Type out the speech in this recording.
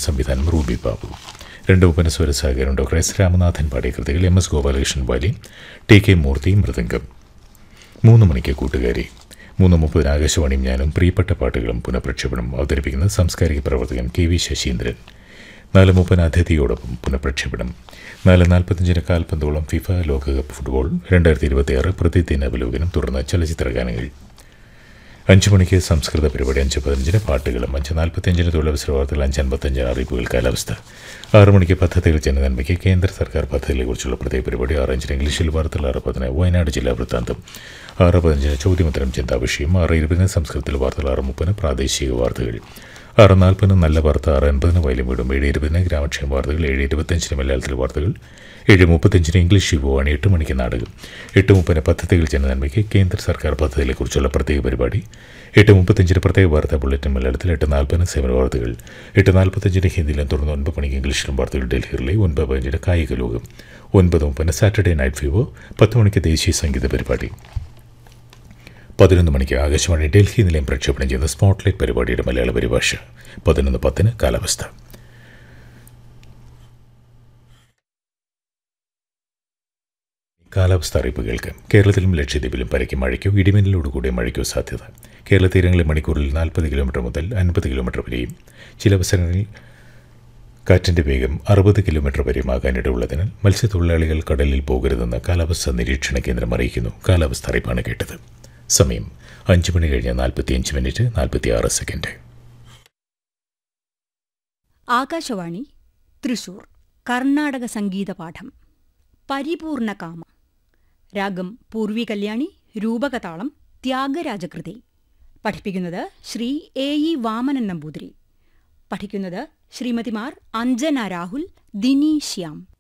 സംവിധാനം റൂബി ബാബു രണ്ട് ഉപനസ്വര സഹകരണം ഡോക്ടർ എസ് രാമനാഥൻ പാടിയ കൃതികൾ എം എസ് ഗോപാലകൃഷ്ണൻ വാലി ടി കെ മൂർത്തി മൃദംഗം മൂന്ന് മണിക്ക് കൂട്ടുകാരി മൂന്ന് മുപ്പതിന് ആകാശവാണിയും ഞാനും പ്രിയപ്പെട്ട പാട്ടുകളും പുനഃപ്രക്ഷേപണം അവതരിപ്പിക്കുന്ന സാംസ്കാരിക പ്രവർത്തകൻ കെ വി ശശീന്ദ്രൻ നാല് മുപ്പതിന് അതിഥിയോടൊപ്പം പുനഃപ്രക്ഷേപണം നാല് നാൽപ്പത്തഞ്ചിന് കാൽപന്തോളം ഫിഫ ലോകകപ്പ് ഫുട്ബോൾ രണ്ടായിരത്തി ഇരുപത്തിയാറ് പ്രതിദിന അവലോകനം തുടർന്ന് ചലച്ചിത്ര ഗാനങ്ങൾ അഞ്ച് മണിക്ക് സംസ്കൃത പരിപാടി അഞ്ച് പതിനഞ്ചിന് പാട്ടുകളും അഞ്ച് നാൽപ്പത്തിയഞ്ചിന് തൊഴിലവസര വാർത്തകൾ അഞ്ച് അൻപത്തഞ്ചിന് അറിയിപ്പുകൾ കാലാവസ്ഥ ആറ് മണിക്ക് പദ്ധതികൾ ജനനന്മയ്ക്ക് കേന്ദ്ര സർക്കാർ പദ്ധതികളെക്കുറിച്ചുള്ള പ്രത്യേക പരിപാടി ആറ് അഞ്ചിന് ഇംഗ്ലീഷിൽ വാർത്തകൾ ആറ് പതിന് വയനാട് ജില്ലാ വൃത്താന്തം ആറ് പതിനഞ്ചിന് ചോദ്യോത്തരം ചിന്താവിഷയം ആറ് ഇരുപതിന് സംസ്കൃതത്തിൽ വാർത്തകൾ ആറ് മുപ്പതിന് പ്രാദേശിക വാർത്തകൾ ആറ് നാൽപ്പതിന് നല്ല വാർത്ത ആറ് അൻപതിന് വയലും വീടും ഏഴ് ഇരുപതിന് ഗ്രാമക്ഷേമ വാർത്തകൾ ഏഴ് ഇരുപത്തഞ്ചിന് മലയാളത്തിൽ വാർത്തകൾ ഏഴ് മുപ്പത്തഞ്ചിന് ഇംഗ്ലീഷ് യുവവാണി എട്ട് മണിക്ക് നാടകം എട്ട് മുപ്പതിന് പദ്ധതികൾ ജനനന്മയ്ക്ക് കേന്ദ്ര സർക്കാർ പദ്ധതികളെക്കുറിച്ചുള്ള പ്രത്യേക പരിപാടി എട്ട് മുപ്പത്തഞ്ചിന് പ്രത്യേക വാർത്താ ബുള്ളറ്റിൻ മലയാളത്തിൽ എട്ട് നാൽപ്പതിന് സേവന വാർത്തകൾ എട്ട് നാൽപ്പത്തഞ്ചിന് ഹിന്ദിയിലും തുടർന്ന് ഒൻപത് മണിക്ക് ഇംഗ്ലീഷിലും വാർത്തകൾ ഡൽഹിയിലെ ഒൻപത് പതിനഞ്ചിന് കായിക ലോകം ഒൻപത് മുപ്പതിന് സാറ്റർഡേ നൈറ്റ് ഫീവോ പത്ത് മണിക്ക് ദേശീയ സംഗീത പരിപാടി പതിനൊന്ന് മണിക്ക് ആകാശവാണി ഡൽഹി നിലയം പ്രക്ഷേപണം ചെയ്യുന്ന സ്പോട്ട്ലൈറ്റ് പരിപാടിയുടെ മലയാള പരിഭാഷ പതിനൊന്ന് പത്തിന് കാലാവസ്ഥ കാലാവസ്ഥ അറിയിപ്പ് കേൾക്കാം കേരളത്തിലും ലക്ഷദ്വീപിലും പരക്കെ മഴയ്ക്കോ ഇടിമിന്നലോടുകൂടിയ മഴയ്ക്കോ സാധ്യത കേരള തീരങ്ങളിൽ മണിക്കൂറിൽ നാൽപ്പത് കിലോമീറ്റർ മുതൽ അൻപത് കിലോമീറ്റർ വരെയും ചില അവസരങ്ങളിൽ കാറ്റിന്റെ വേഗം അറുപത് കിലോമീറ്റർ വരെയും ആകാനിടയുള്ളതിനാൽ മത്സ്യത്തൊഴിലാളികൾ കടലിൽ പോകരുതെന്ന് കാലാവസ്ഥാ നിരീക്ഷണ കേന്ദ്രം അറിയിക്കുന്നു കാലാവസ്ഥ അറിയിപ്പാണ് കേട്ടത് സമയം അഞ്ച് മണി കഴിഞ്ഞ് നാൽപ്പത്തിയഞ്ച് മിനിറ്റ് നാൽപ്പത്തിയാറ് സെക്കൻഡ് ആകാശവാണി തൃശൂർ കർണാടക സംഗീത പാഠം പരിപൂർണകാമ രാഗം പൂർവി കല്യാണി രൂപകതാളം ത്യാഗരാജകൃതി പഠിപ്പിക്കുന്നത് ശ്രീ എ ഇ വാമനൻ നമ്പൂതിരി പഠിക്കുന്നത് ശ്രീമതിമാർ അഞ്ജന രാഹുൽ ദിനി ശ്യാം